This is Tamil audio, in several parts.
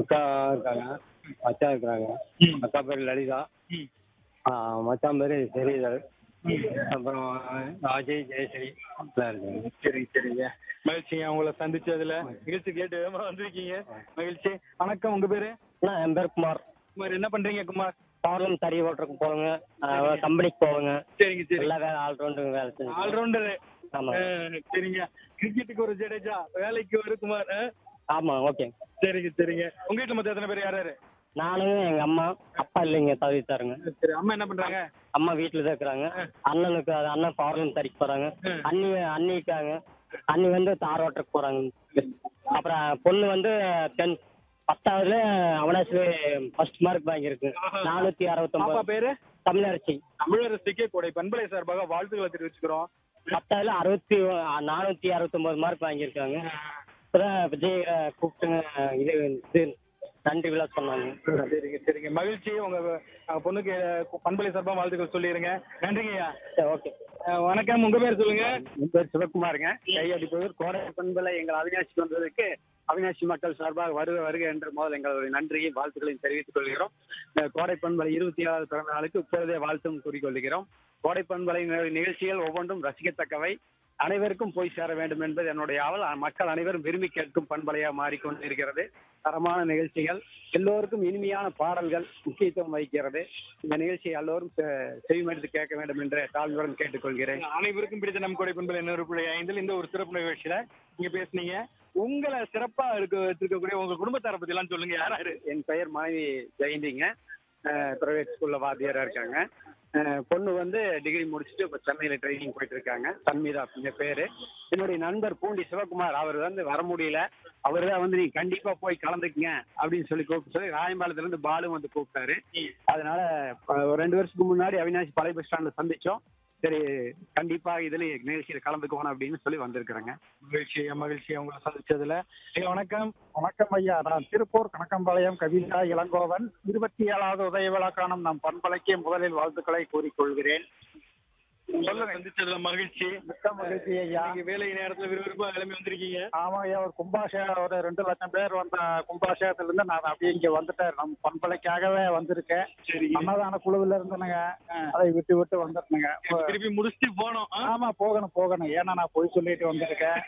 அக்கா இருக்காங்க மச்சான் இருக்கிறாங்க ம். அக்கா பேர் லலிதா ம். ஆ, மச்சான் பேர் ஸ்ரீதர் அப்புறம் அஜய் ஜெயஸ்ரீ எல்லாம் இருக்காங்க சரிங்க சரிங்க மகிழ்ச்சிங்க உங்களை சந்திச்சதுல நிகழ்ச்சி கேட்டு வேகமா வந்திருக்கீங்க மகிழ்ச்சி வணக்கம் உங்க பேரு நான் என் பேர் குமார் குமார் என்ன பண்றீங்க குமார் பார்லம் தறி ஓட்டுறதுக்கு போவாங்க கம்பெனிக்கு போவாங்க சரிங்க சரி எல்லா வேலை ஆல்ரவுண்டு வேலை செஞ்சு ஆல்ரவுண்டரு ஆமா சரிங்க கிரிக்கெட்டுக்கு ஒரு ஜடேஜா வேலைக்கு ஒரு குமார் ஆ? ஆமா ஓகே சரிங்க சரிங்க உங்க வீட்டுல மொத்தம் எத்தனை பேர் யார் யாரு நானும் எங்க அம்மா அப்பா இல்லைங்க தவித்தாருங்க சரி அம்மா என்ன பண்றாங்க அம்மா வீட்டில் தான் இருக்கிறாங்க அண்ணனுக்கு அது அண்ணன் ஃபாரின் தறிக்கு போறாங்க ம். அண்ணி அண்ணி இருக்காங்க அண்ணி வந்து தார் ஓட்டருக்கு போறாங்க அப்புறம் பொண்ணு வந்து டென்த் பத்தாவதுல அவனாசி ஃபர்ஸ்ட் மார்க் வாங்கியிருக்கு ஆஹா. நானூத்தி பாப்பா அறுபத்தொன்பது பேரு தமிழரசி தமிழரசுக்கே கொடை பண்பலை சார்பாக வாழ்த்துக்களை தெரிவிச்சுக்கிறோம் பத்தாவதுல அறுபத்தி நானூத்தி அறுபத்தொன்பது மார்க் வாங்கியிருக்காங்க இப்பதான் விஜய் அஹ், கூப்பிட்டுங்க இது இது நன்றி விழா சொன்னாங்க சரிங்க சரிங்க மகிழ்ச்சி உங்க அஹ், பொண்ணுக்கு அஹ், பண்பலை சார்பாக வாழ்த்துக்கள் சொல்லிடுங்க நன்றிங்கய்யா சரி ஓகே அஹ், வணக்கம் உங்க பேர் சொல்லுங்க என் பேர் சிவகுமாருங்க கையடிப்பவர் கோடை பண்பலை எங்கள் அவினாசிக்கு வந்ததற்கு அவினாசி மக்கள் சார்பாக வருக வருக என்று முதல் எங்களுடைய நன்றியை வாழ்த்துக்களையும் தெரிவித்துக் கொள்கிறோம் இந்த கோடை பண்பலை இருபத்தி ஏழாவது பிறந்த நாளுக்கு இப்பொழுதே வாழ்த்தும் கூறிக்கொள்கிறோம் கோடை பண்பலை நிகழ்ச்சிகள் ஒவ்வொன்றும் ரசிக்கத்தக்கவை அனைவருக்கும் போய் சேர வேண்டும் என்பது என்னுடைய ஆவல் மக்கள் அனைவரும் விரும்பி கேட்கும் பண்பலையாக மாறிக்கொண்டிருக்கிறது தரமான நிகழ்ச்சிகள் எல்லோருக்கும் இனிமையான பாடல்கள் முக்கியத்துவம் வகிக்கிறது இந்த நிகழ்ச்சியை எல்லோரும் செ- செவிமடுத்து கேட்க வேண்டும் என்று தாழ்வுடன் கேட்டுக்கொள்கிறேன் அனைவருக்கும் பிடித்த நம் கொடை பண்பலை இன்னொரு புள்ளி ஐந்தில் இந்த ஒரு சிறப்பு நிகழ்ச்சியில நீங்க பேசுனீங்க உங்களை சிறப்பா இருக்க வச்சிருக்கக்கூடிய உங்க குடும்பத்தாரை பத்தி எல்லாம் சொல்லுங்க யார் யாரு என் பெயர் மனைவி ஜெயந்திங்க ப்ரைவேட் ஸ்கூல்ல வாத்தியாரா இருக்காங்க அஹ் பொண்ணு வந்து டிகிரி முடிச்சுட்டு இப்போ சென்னையில் ட்ரைனிங் போயிட்டு இருக்காங்க சன்மிதா அப்படிங்க பேரு என்னுடைய நண்பர் பூண்டி சிவகுமார் அவர் வந்து வர முடியல அவர் தான் வந்து நீங்க கண்டிப்பா போய் கலந்துக்குங்க அப்படின்னு சொல்லி கூப்பிட்டு சொல்லி ராயம்பாளத்துல இருந்து பாலு வந்து கூப்பிட்டாரு அதனால அஹ், ஒரு ரெண்டு வருஷத்துக்கு முன்னாடி அவினாசி பழைய பஸ் ஸ்டாண்ட்ல சந்திச்சோம் சரி கண்டிப்பா இதுல நிகழ்ச்சியில் கலந்துக்கணும் அப்படின்னு சொல்லி வந்திருக்கிறேங்க மகிழ்ச்சி மகிழ்ச்சி உங்களை சந்திச்சதுல ஐயா, வணக்கம் வணக்கம் ஐயா நான் திருப்பூர் கணக்கம்பாளையம் கவிதா இளங்கோவன் இருபத்தி ஏழாவது உதய விழா காணும் நம் பண்பலைக்கு முதலில் வாழ்த்துக்களை கூறிக்கொள்கிறேன் சொல்லுங்க சந்திச்சதுல மகிழ்ச்சி மிக்க மகிழ்ச்சி ஐயா நீங்க வேலை நேரத்துல விறுவிறுப்பா கிளம்பி வந்திருக்கீங்க ஆமா ஐயா ஒரு கும்பாஷயம் ஒரு ரெண்டு லட்சம் பேர் வந்த கும்பாஷயத்துல இருந்து நான் அப்படியே இங்க வந்துட்டேன் நம் பண்பலைக்காகவே வந்திருக்கேன் சரி அன்னதான குழுவில் இருந்தனுங்க அதை விட்டு விட்டு வந்துருந்தேங்க திருப்பி முடிச்சுட்டு போனோம் ஆ? ஆமா போகணும் போகணும் ஏன்னா நான் போய் சொல்லிட்டு வந்திருக்கேன்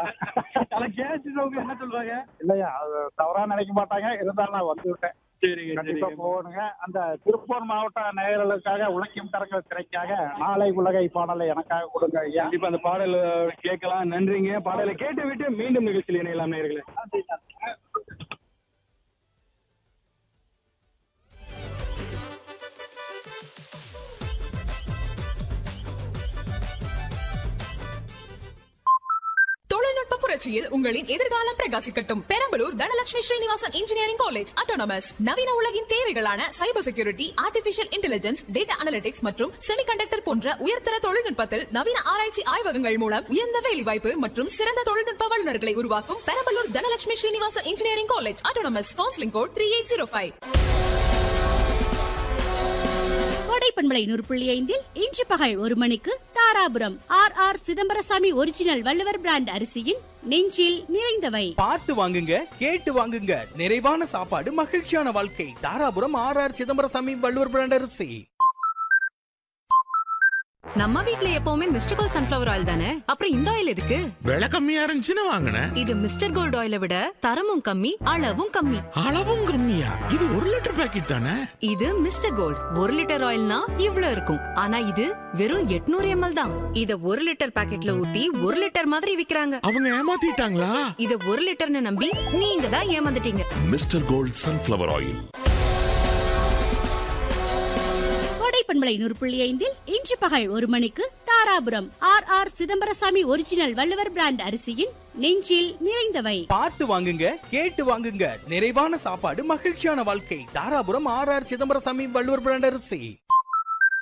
ஆனா கேட்டுட்டு என்ன சொல்றாங்க இல்லையா அது தவறா நினைக்க மாட்டாங்க இருந்தாலும் நான் வந்து விட்டேன் சரிங்க கண்டிப்பா சரிங்க போகணுங்க அந்த திருப்பூர் மாவட்ட நேயர்களுக்காக உழைக்கும் தரங்கள் திரைக்காக நாளை உலகை பாடலை எனக்காக கொடுங்க ஐயா கண்டிப்பா அந்த பாடல் கேட்கலாம் நன்றிங்க பாடலை கேட்டு விட்டு மீண்டும் நிகழ்ச்சியில் இணையலாம் நேயர்களே தொழில்நுட்ப புரட்சியில் உங்களின் எதிர்காலம் பிரகாசிக்கட்டும் Perambalur Dhanalakshmi Srinivasan engineering college autonomous நவீன உலகின் தேவைகளான cyber security artificial intelligence data analytics மற்றும் செமிகண்டக்டர் போன்ற உயர்தர தொழில்நுட்பத்தில் நவீன ஆராய்ச்சி ஆய்வகங்கள் மூலம் உயர்ந்த வேலைவாய்ப்பு மற்றும் சிறந்த தொழில்நுட்ப வல்லுநர்களை உருவாக்கும் Perambalur Dhanalakshmi Srinivasan engineering college autonomous counselling code three eight zero five கோடை பண்பலை நூறு புள்ளி ஐந்தில் இன்று பகல் ஒரு மணிக்கு Dharapuram R R Chidambarasamy original Valluvar brand அரிசியின் நெஞ்சில் நிறைந்தவை பார்த்து வாங்குங்க கேட்டு வாங்குங்க நிறைவான சாப்பாடு மகிழ்ச்சியான வாழ்க்கை Dharapuram R R Chidambarasamy Valluvar brand அரிசி நம்ம வீட்ல எப்பவுமே மிஸ்டர் கோல்ட் சன்ஃபிளவர் ஆயில் தானே அப்புறம் இந்த ஆயில் எதுக்கு விலை கம்மியா இருந்துச்சுன்னு வாங்கினேன் இது மிஸ்டர் கோல்ட் ஆயிலை விட தரமும் கம்மி அளவும் கம்மி அளவும் கம்மியா இது ஒரு லிட்டர் பாக்கெட் தானே இது மிஸ்டர் கோல்ட் ஒரு லிட்டர் ஆயில்னா இவ்ளோ இருக்கும் ஆனா இது வெறும் 800 எம்எல் தான் இத ஒரு லிட்டர் பாக்கெட்ல ஊத்தி ஒரு லிட்டர் மாதிரி விக்கிறாங்க அவங்க ஏமாத்திட்டாங்களா இத ஒரு லிட்டர்னு நம்பி நீங்க தான் ஏமாந்துட்டீங்க மிஸ்டர் கோல்ட் சன்ஃப்ளவர் ஆயில் கோடை பண்பலை நூறு புள்ளி ஐந்தில் இன்று பகல் ஒரு மணிக்கு Dharapuram R R Chidambarasamy original Valluvar brand அரிசியின் நெஞ்சில் நிறைந்தவை பார்த்து வாங்குங்க கேட்டு வாங்குங்க நிறைவான சாப்பாடு மகிழ்ச்சியான வாழ்க்கை Dharapuram R R Chidambarasamy Valluvar brand அரிசி